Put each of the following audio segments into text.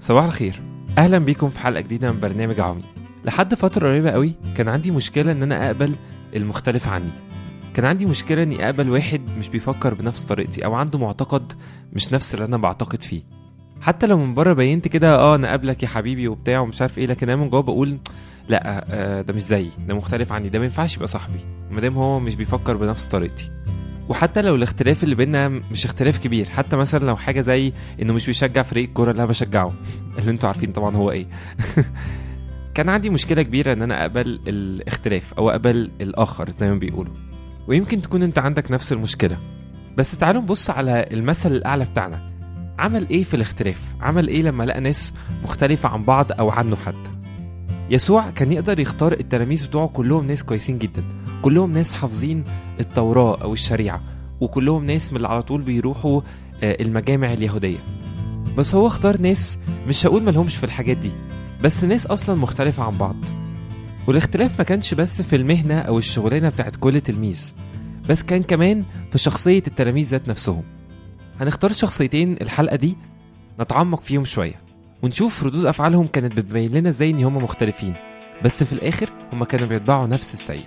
صباح الخير اهلا بيكم في حلقه جديده من برنامج عمي لحد فتره قريبه قوي كان عندي مشكله ان انا اقبل المختلف عني كان عندي مشكله اني اقبل واحد مش بيفكر بنفس طريقتي او عنده معتقد مش نفس اللي انا بعتقد فيه حتى لو من بره بينت كده اه انا قابلك يا حبيبي وبتاع ومش عارف ايه لكن انا من جوه بقول لا آه ده مش زيي ده مختلف عني ده ما ينفعش يبقى صاحبي ما دام هو مش بيفكر بنفس طريقتي وحتى لو الاختلاف اللي بينا مش اختلاف كبير حتى مثلا لو حاجه زي انه مش بيشجع فريق الكوره اللي انا بشجعه اللي انتوا عارفين طبعا هو ايه كان عندي مشكله كبيره ان انا اقبل الاختلاف او اقبل الاخر زي ما بيقولوا ويمكن تكون انت عندك نفس المشكله بس تعالوا نبص على المثل الاعلى بتاعنا عمل ايه في الاختلاف عمل ايه لما لقى ناس مختلفه عن بعض او عنه حتى يسوع كان يقدر يختار التلاميذ بتوعه كلهم ناس كويسين جدا كلهم ناس حافظين التوراة أو الشريعة وكلهم ناس من اللي على طول بيروحوا آه، المجامع اليهودية بس هو اختار ناس مش هقول ملهمش في الحاجات دي بس ناس أصلا مختلفة عن بعض والاختلاف ما كانش بس في المهنة أو الشغلانة بتاعت كل تلميذ بس كان كمان في شخصية التلاميذ ذات نفسهم هنختار شخصيتين الحلقة دي نتعمق فيهم شوية ونشوف ردود أفعالهم كانت بتبين لنا ازاي إن هما مختلفين بس في الآخر هما كانوا بيتبعوا نفس السيد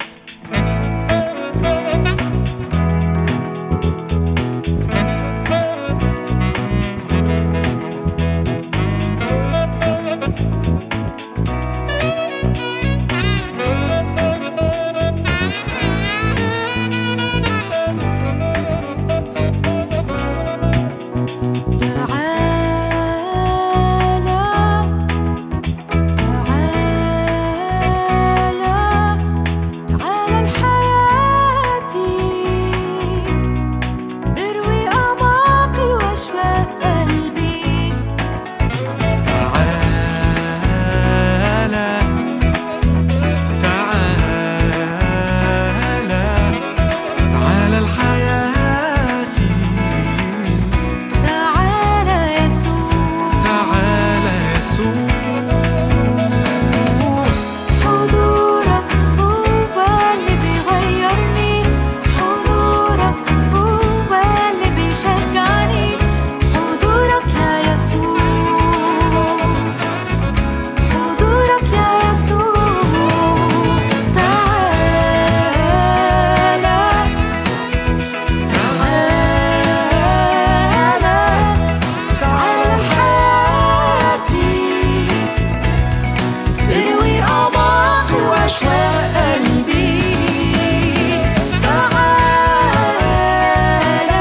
تعالى تعالى تعالى لحياتي اروي أعماقي وأشواق قلبي تعالى تعالى تعالى لحياتي تعالى يسوع تعالى يسوع حضورك هو اللي بيغيرني حضورك هو اللي بيشجعني حضورك يا يسوع حضورك يا يسوع تعالى تعالى تعالى حياتي اروي أعماقي وأشواق قلبي تعالى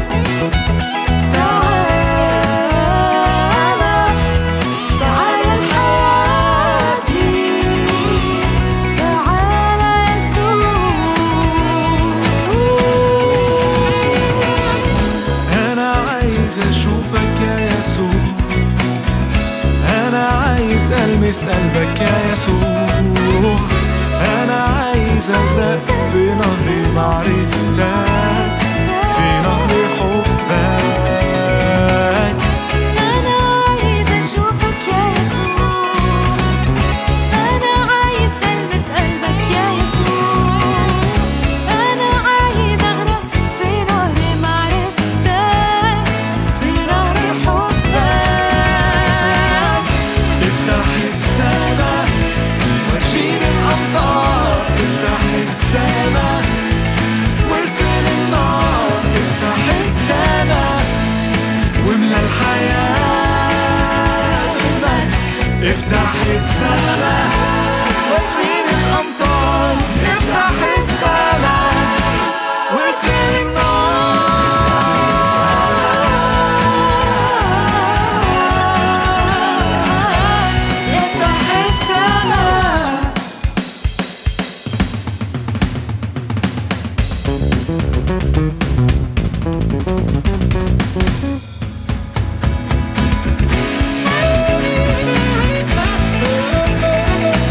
تعالى تعالى لحياتي تعالى يسوع أنا عايز أشوفك يا يسوع أنا عايز ألمس قلبك يا يسوع أنا عايز أغرق في نهر معرفتك في نهر حبك أنا عايز أشوفك يا يسوع أنا عايز ألمس قلبك يا يسوع أنا عايز أغرق في نهر معرفتك في نهر حبك افتح السماء وريني الأمطار افتح السماء وارسل النار افتح السماء واملى الحياة بالمجد افتح السماء وريني الأمطار افتح السماء وارسل النار افتح السماء تعالى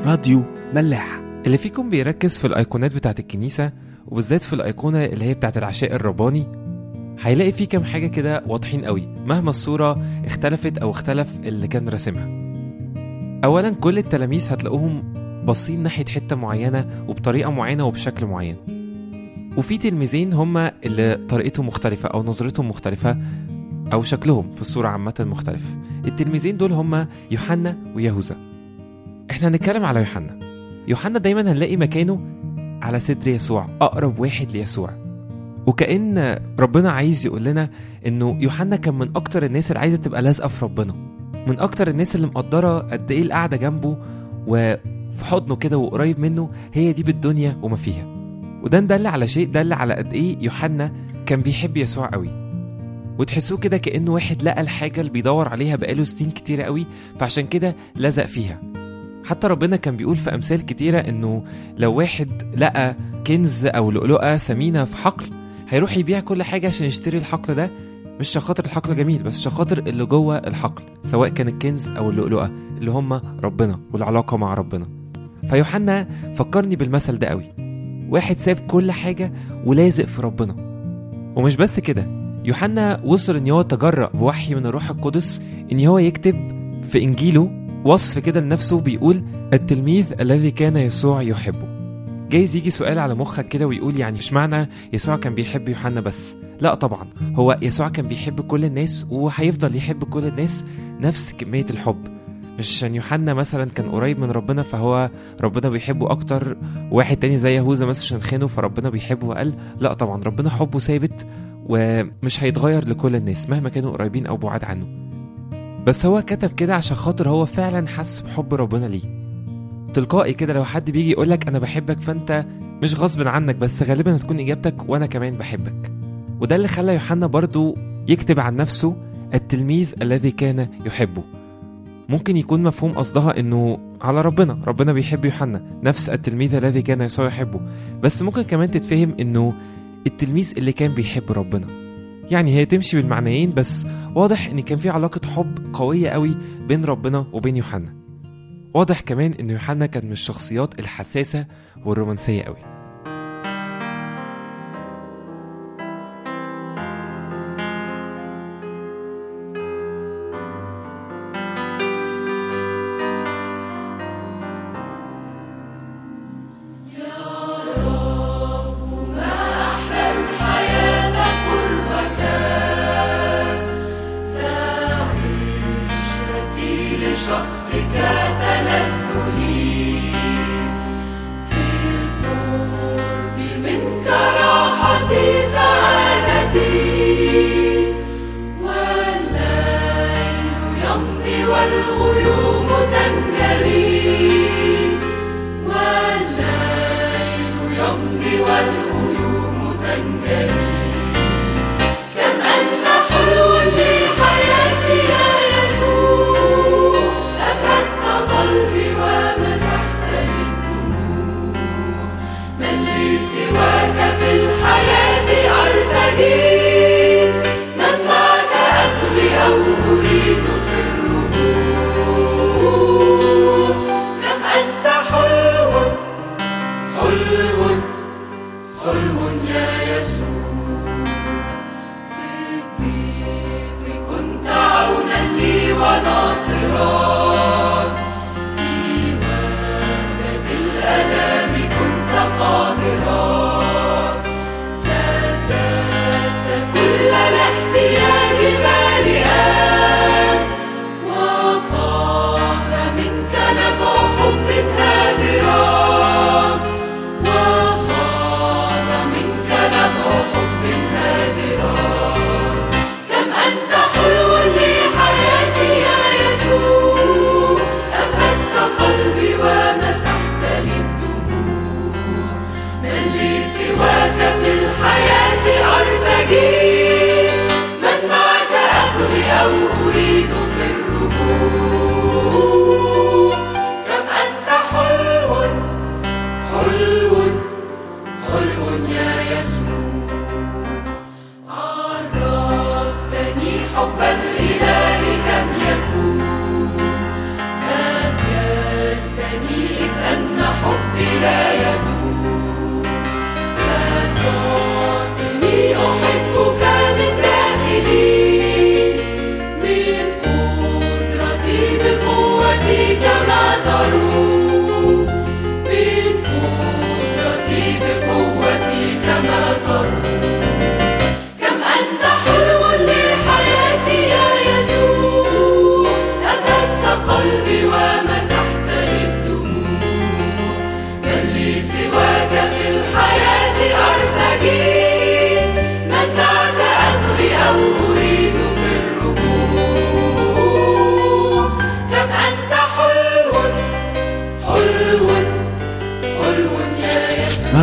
راديو ملاح اللي فيكم بيركز في الايقونات بتاعت الكنيسه وبالذات في الايقونه اللي هي بتاعت العشاء الرباني هيلاقي فيه كام حاجه كده واضحين قوي مهما الصوره اختلفت او اختلف اللي كان راسمها اولا كل التلاميذ هتلاقوهم باصين ناحيه حته معينه وبطريقه معينه وبشكل معين وفي تلميذين هما اللي طريقتهم مختلفه او نظرتهم مختلفه او شكلهم في الصوره عامه مختلف التلميذين دول هما يوحنا ويهوذا احنا هنتكلم على يوحنا يوحنا دايما هنلاقي مكانه على صدر يسوع اقرب واحد ليسوع وكأن ربنا عايز يقول لنا انه يوحنا كان من اكتر الناس اللي عايزه تبقى لازقه في ربنا من اكتر الناس اللي مقدره قد ايه القعده جنبه وفي حضنه كده وقريب منه هي دي بالدنيا وما فيها وده دل على شيء دل على قد ايه يوحنا كان بيحب يسوع قوي وتحسوه كده كأنه واحد لقى الحاجة اللي بيدور عليها بقاله سنين كتيرة قوي فعشان كده لزق فيها حتى ربنا كان بيقول في أمثال كتيرة إنه لو واحد لقى كنز أو لؤلؤة ثمينة في حقل هيروح يبيع كل حاجة عشان يشتري الحقل ده مش عشان خاطر الحقل جميل بس عشان خاطر اللي جوه الحقل سواء كان الكنز أو اللؤلؤة اللي هم ربنا والعلاقة مع ربنا فيوحنا فكرني بالمثل ده قوي واحد ساب كل حاجة ولازق في ربنا ومش بس كده يوحنا وصل ان هو تجرأ بوحي من الروح القدس ان هو يكتب في انجيله وصف كده لنفسه بيقول التلميذ الذي كان يسوع يحبه جايز يجي سؤال على مخك كده ويقول يعني اشمعنى يسوع كان بيحب يوحنا بس لا طبعا هو يسوع كان بيحب كل الناس وهيفضل يحب كل الناس نفس كمية الحب مش عشان يوحنا مثلا كان قريب من ربنا فهو ربنا بيحبه اكتر واحد تاني زي يهوذا مثلا عشان خانه فربنا بيحبه وقال لا طبعا ربنا حبه ثابت ومش هيتغير لكل الناس مهما كانوا قريبين او بعاد عنه بس هو كتب كده عشان خاطر هو فعلا حس بحب ربنا ليه تلقائي كده لو حد بيجي يقولك انا بحبك فانت مش غصب عنك بس غالبا هتكون اجابتك وانا كمان بحبك وده اللي خلى يوحنا برضو يكتب عن نفسه التلميذ الذي كان يحبه ممكن يكون مفهوم قصدها انه على ربنا ربنا بيحب يوحنا نفس التلميذ الذي كان يسوع يحبه بس ممكن كمان تتفهم انه التلميذ اللي كان بيحب ربنا يعني هي تمشي بالمعنيين بس واضح ان كان في علاقة حب قوية قوي بين ربنا وبين يوحنا واضح كمان ان يوحنا كان من الشخصيات الحساسة والرومانسية قوي لشخصك تلذذي في القرب منك راحتي سعادتي والليل يمضي والغيوم تنجلي والليل يمضي والغيوم تنجلي كم أنت حلو لحياتي يا يسوع أبهت قلبي ومسحت لي الدموع من لي سواك في الحياة أرتجي من معك أبغي أو أريد في الرجوع كم أنت حلو حلو حلو يا يسوع في الضيق كنت عونا لي وناصرا في وهدة الألام كنت قادرا سددت كل الاحتياج مالئا وفاض منك نبع حب هادرا وفاض منك نبع حب هادرا كم أنت حلو لحياتي يا يسوع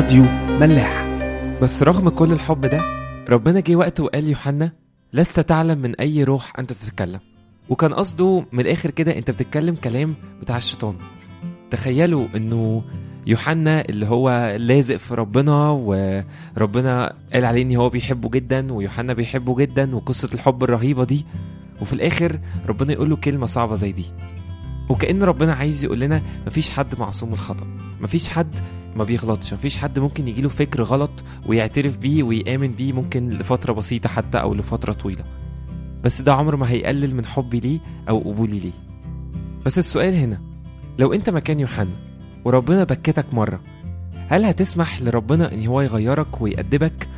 راديو ملاح بس رغم كل الحب ده ربنا جه وقت وقال يوحنا لست تعلم من أي روح أنت تتكلم وكان قصده من الآخر كده أنت بتتكلم كلام بتاع الشيطان تخيلوا إنه يوحنا اللي هو لازق في ربنا وربنا قال عليه ان هو بيحبه جدا ويوحنا بيحبه جدا وقصة الحب الرهيبة دي وفي الآخر ربنا يقول له كلمة صعبة زي دي وكأن ربنا عايز يقول لنا مفيش حد معصوم من الخطأ مفيش حد ما بيغلطش مفيش حد ممكن يجيله فكر غلط ويعترف بيه ويآمن بيه ممكن لفترة بسيطة حتى أو لفترة طويلة بس ده عمره ما هيقلل من حبي ليه أو قبولي ليه بس السؤال هنا لو أنت مكان يوحنا وربنا بكتك مرة هل هتسمح لربنا إن هو يغيرك ويأدبك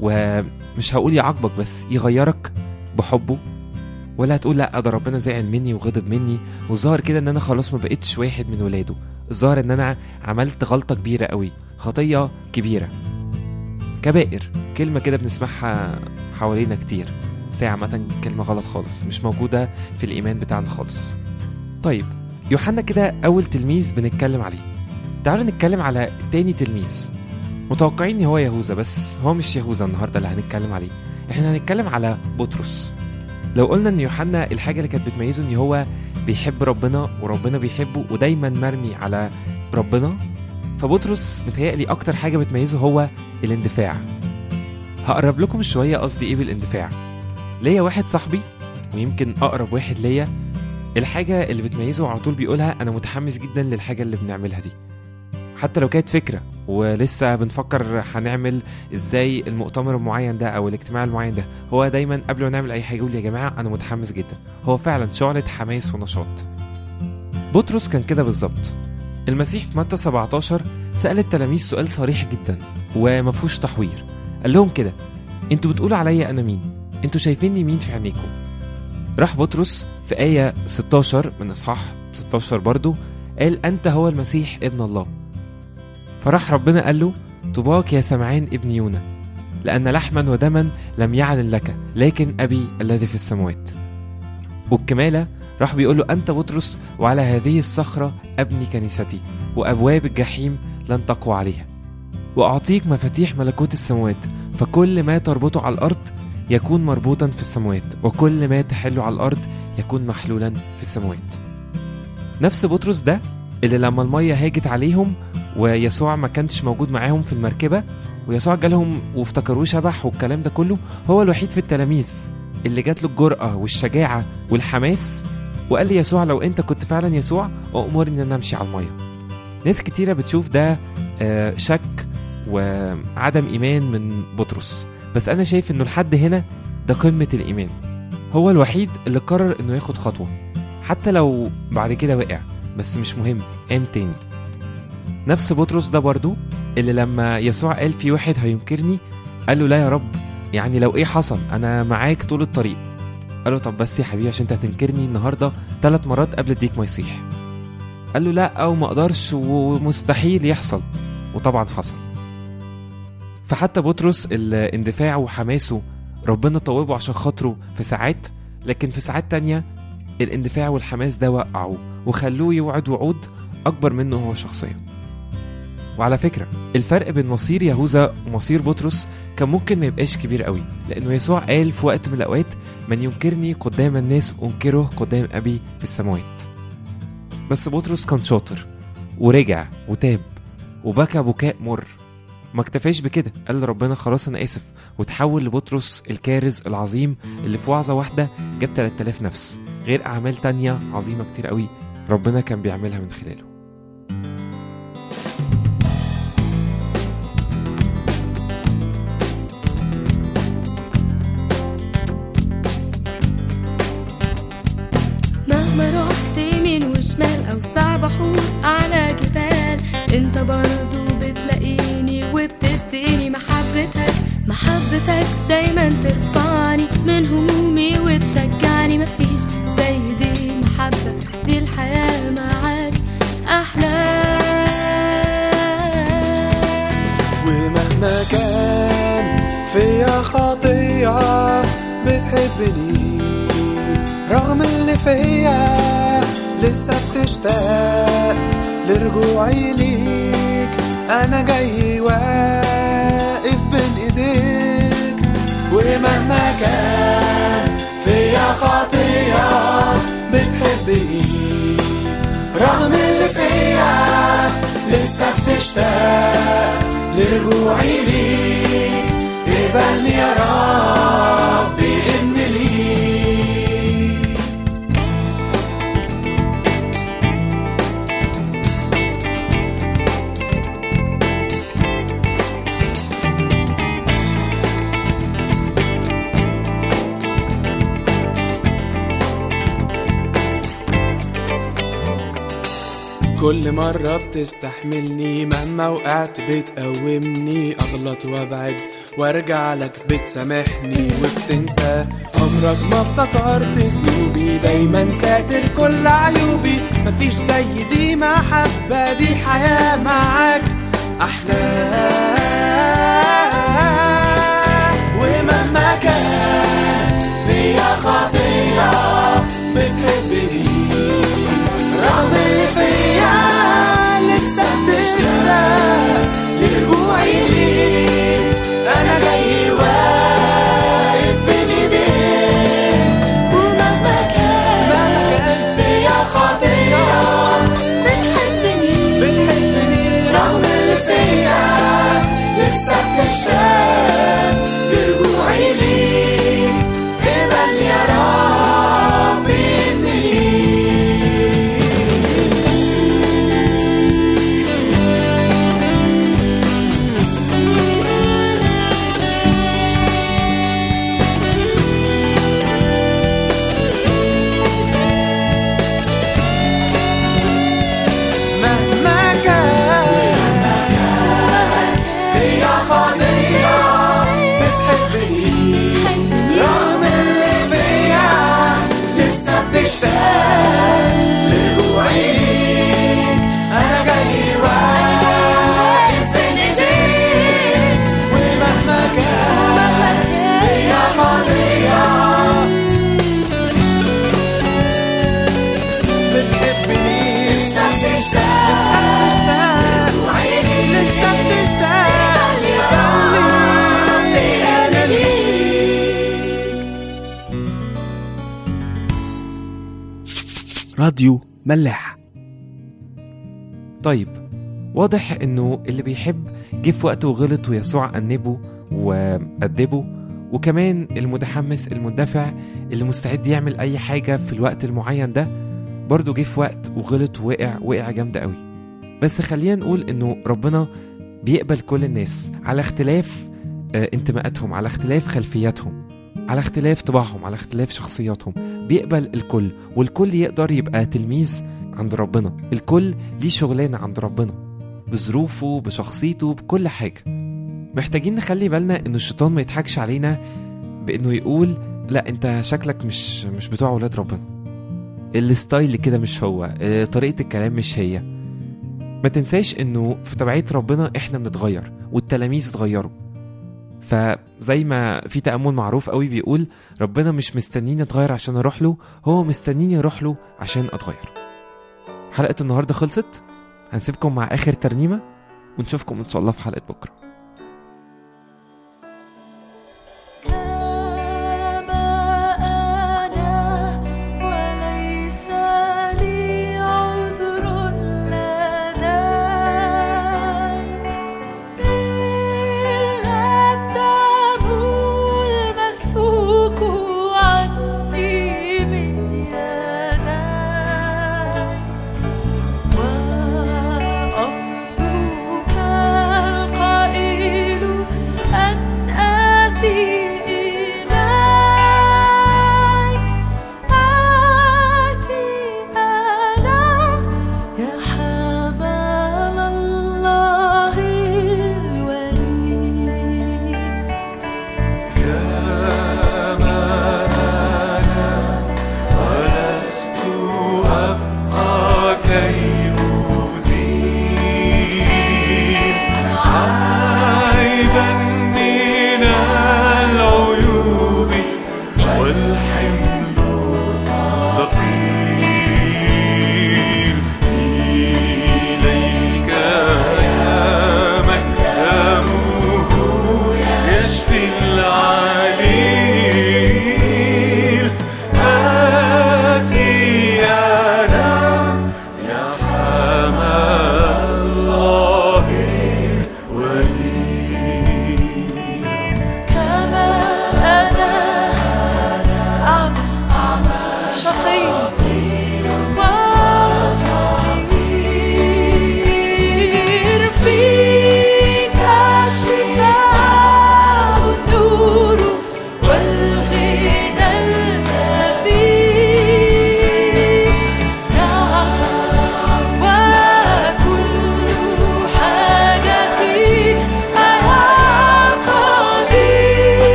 ومش هقول يعاقبك بس يغيرك بحبه ولا هتقول لا ده ربنا زعل مني وغضب مني والظاهر كده ان انا خلاص ما بقتش واحد من ولاده الظاهر ان انا عملت غلطه كبيره قوي خطيه كبيره كبائر كلمه كده بنسمعها حوالينا كتير بس هي عامه كلمه غلط خالص مش موجوده في الايمان بتاعنا خالص طيب يوحنا كده اول تلميذ بنتكلم عليه تعالوا نتكلم على تاني تلميذ متوقعين ان هو يهوذا بس هو مش يهوذا النهارده اللي هنتكلم عليه احنا هنتكلم على بطرس لو قلنا ان يوحنا الحاجه اللي كانت بتميزه ان هو بيحب ربنا وربنا بيحبه ودايما مرمي على ربنا فبطرس متهيألي اكتر حاجه بتميزه هو الاندفاع هقرب لكم شويه قصدي ايه بالاندفاع ليا واحد صاحبي ويمكن اقرب واحد ليا الحاجه اللي بتميزه على طول بيقولها انا متحمس جدا للحاجه اللي بنعملها دي حتى لو كانت فكره ولسه بنفكر هنعمل ازاي المؤتمر المعين ده او الاجتماع المعين ده هو دايما قبل ما نعمل اي حاجه يقول يا جماعه انا متحمس جدا هو فعلا شعله حماس ونشاط بطرس كان كده بالظبط المسيح في متى 17 سأل التلاميذ سؤال صريح جدا ومفهوش تحوير قال لهم كده انتوا بتقولوا عليا انا مين انتوا شايفيني مين في عينيكم راح بطرس في آية 16 من إصحاح 16 برضو قال أنت هو المسيح ابن الله فراح ربنا قال له طباك يا سمعان ابن يونا لأن لحما ودما لم يعلن لك لكن أبي الذي في السماوات والكمالة راح بيقول له أنت بطرس وعلى هذه الصخرة أبني كنيستي وأبواب الجحيم لن تقوى عليها وأعطيك مفاتيح ملكوت السماوات فكل ما تربطه على الأرض يكون مربوطا في السماوات وكل ما تحل على الأرض يكون محلولا في السماوات نفس بطرس ده اللي لما المية هاجت عليهم ويسوع ما كانش موجود معاهم في المركبة ويسوع جالهم وافتكروه شبح والكلام ده كله هو الوحيد في التلاميذ اللي جات له الجرأة والشجاعة والحماس وقال لي يسوع لو انت كنت فعلا يسوع أأمرني ان انا امشي على المية ناس كتيرة بتشوف ده آه، شك وعدم ايمان من بطرس بس انا شايف انه لحد هنا ده قمة الايمان هو الوحيد اللي قرر انه ياخد خطوة حتى لو بعد كده وقع بس مش مهم قام تاني نفس بطرس ده برضو اللي لما يسوع قال في واحد هينكرني قال له لا يا رب يعني لو ايه حصل انا معاك طول الطريق قال له طب بس يا حبيبي عشان انت هتنكرني النهارده ثلاث مرات قبل الديك ما يصيح قال له لا او ما اقدرش ومستحيل يحصل وطبعا حصل فحتى بطرس الاندفاع وحماسه ربنا طوبه عشان خاطره في ساعات لكن في ساعات تانية الاندفاع والحماس ده وقعوه وخلوه يوعد وعود اكبر منه هو شخصيا وعلى فكرة الفرق بين مصير يهوذا ومصير بطرس كان ممكن ما يبقاش كبير قوي لأنه يسوع قال في وقت من الأوقات من ينكرني قدام الناس أنكره قدام أبي في السماوات بس بطرس كان شاطر ورجع وتاب وبكى بكاء مر ما اكتفاش بكده قال لربنا خلاص انا اسف وتحول لبطرس الكارز العظيم اللي في وعظه واحده جاب 3000 نفس غير اعمال تانية عظيمه كتير قوي ربنا كان بيعملها من خلاله مهما رحت يمين وشمال او صعب بحور على جبال انت برضو بتلاقيني وبتديني محبتك محبتك دايما ترفعني من همومي وتشجعني مفيش زي دي محبة دي الحياة معاك أحلى ومهما كان فيا خطيئة بتحبني رغم اللي فيا لسه بتشتاق لرجوعي ليك انا جاي واقف بين ايديك ومهما كان فيا خطية بتحبني رغم اللي فيا لسه بتشتاق لرجوعي ليك اقبلني يا ربي ابن ليك كل مرة بتستحملني مهما وقعت بتقومني أغلط وأبعد وأرجع لك بتسامحني وبتنسى عمرك ما افتكرت ذنوبي دايما ساتر كل عيوبي مفيش زي دي محبة دي الحياة معاك أحلى ومهما كان فيا خطية بتحبني رغم اللي فيا لسه بتشتاق لرجوعي ليك انا جاي واقف بين ايديك ومهما كان مهما كان فيا خطية بتحبني بتحبني رغم اللي فيا لسه بتشتاق لرجوعي ليك قبل يا رب ابني مهما كان فيا خطية بتحبني رغم اللي فيا لسه بتشتاق لرجوعي ليك انا جاي واقف بين ايديك ومهما كان فيا خطية بتحبني لسه بتشتاق لسه بتشتاق لي انا ليك راديو ملاح طيب واضح انه اللي بيحب جه في وقت وغلط ويسوع أنبه وأدبه وكمان المتحمس المندفع اللي مستعد يعمل أي حاجة في الوقت المعين ده برضه جه في وقت وغلط ووقع وقع جامد قوي بس خلينا نقول انه ربنا بيقبل كل الناس على اختلاف آه، انتماءاتهم على اختلاف خلفياتهم على اختلاف طباعهم على اختلاف شخصياتهم بيقبل الكل والكل يقدر يبقى تلميذ عند ربنا الكل ليه شغلانة عند ربنا بظروفه بشخصيته بكل حاجة محتاجين نخلي بالنا انه الشيطان ما يضحكش علينا بانه يقول لا انت شكلك مش مش بتوع ولاد ربنا الستايل كده مش هو اه، طريقة الكلام مش هي ما تنساش انه في تبعية ربنا احنا بنتغير والتلاميذ اتغيروا فزي ما في تأمل معروف قوي بيقول ربنا مش مستنيني اتغير عشان اروح له هو مستنيني اروح له عشان اتغير حلقة النهاردة خلصت هنسيبكم مع آخر ترنيمة ونشوفكم إن شاء الله في حلقة بكرة كما أنا وليس لي عذر لديك إلا الدم المسفوك عني من يديك وأمرك القائل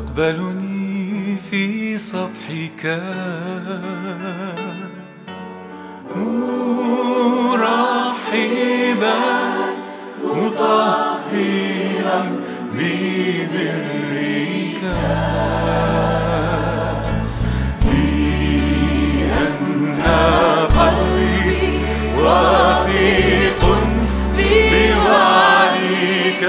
تقبلني في صفحك مرحبا مطهرا ببرك لأن قلبي واثق بوعدك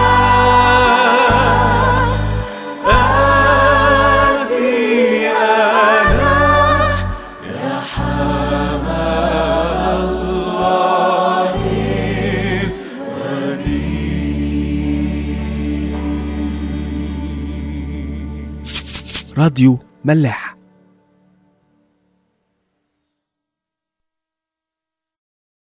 آتي أنا يا حمل الله راديو ملاح